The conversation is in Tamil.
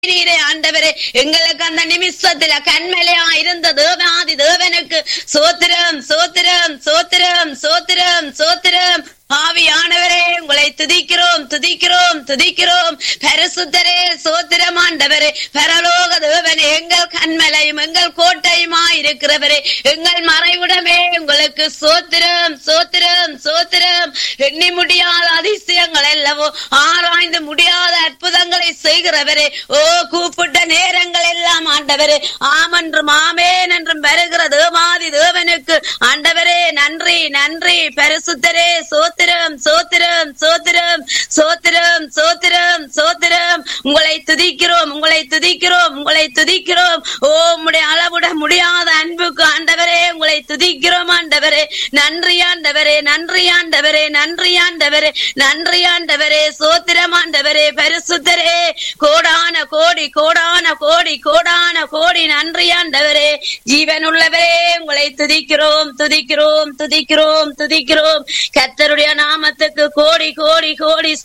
நீரே ஆண்டவரே எங்களுக்கு அந்த நிமிஷத்துல கண்மலையா இருந்த தேவாதி தேவனுக்கு சோத்திரம் சோத்திரம் சோத்திரம் சோத்திரம் சோத்திரம் ஆவியானவரே உங்களை துதிக்கிறோம் துதிக்கிறோம் துதிக்கிறோம் பரிசுத்தரே சோத்திரம் ஆண்டவரே பரலோக தேவனே எங்கள் கண்மலையும் எங்கள் கோட்டையுமா இருக்கிறவரே எங்கள் மறைவிடமே உங்களுக்கு சோத்திரம் சோத்திரம் சோத்திரம் எண்ணி முடியாத அதிசயங்கள் அல்லவோ ஆராய்ந்து முடியாத அற்புதங்களை செய்கிறவரே ஓ கூப்பிட்ட நேரங்கள் எல்லாம் ஆண்டவரே ஆமென்றும் ஆமேன் என்றும் வருகிற தேவாதி தேவனுக்கு ஆண்டவரே நன்றி நன்றி பரிசுத்தரே சோத்திரம் சோத்திரம் சோத்திரம் சோத்திரம் சோத்திரம் சோத்திரம் உங்களை துதிக்கிறோம் உங்களை துதிக்கிறோம் உங்களை துதிக்கிறோம் ஓ உம்முடைய அளவிட முடியாத அன்புக்கு ஆண்டவரே உங்களை துதிக்கிறோம் ஆண்டவரே நன்றி ஆண்டவரே நன்றி ஆண்டவரே நன்றி ஆண்டவரே நன்றி ஆண்டவரே சோத்திரம் ஆண்டவரே பரிசுத்தரே கோடான கோடி கோடான கோடி கோடான கோடி நன்றி ஆண்டவரே ஜீவனுள்ளவரே உங்களை துதிக்கிறோம் துதிக்கிறோம் துதிக்கிறோம் துதிக்கிறோம் கர்த்தருடைய நாமத்துக்கு கோடி கோடி கோடி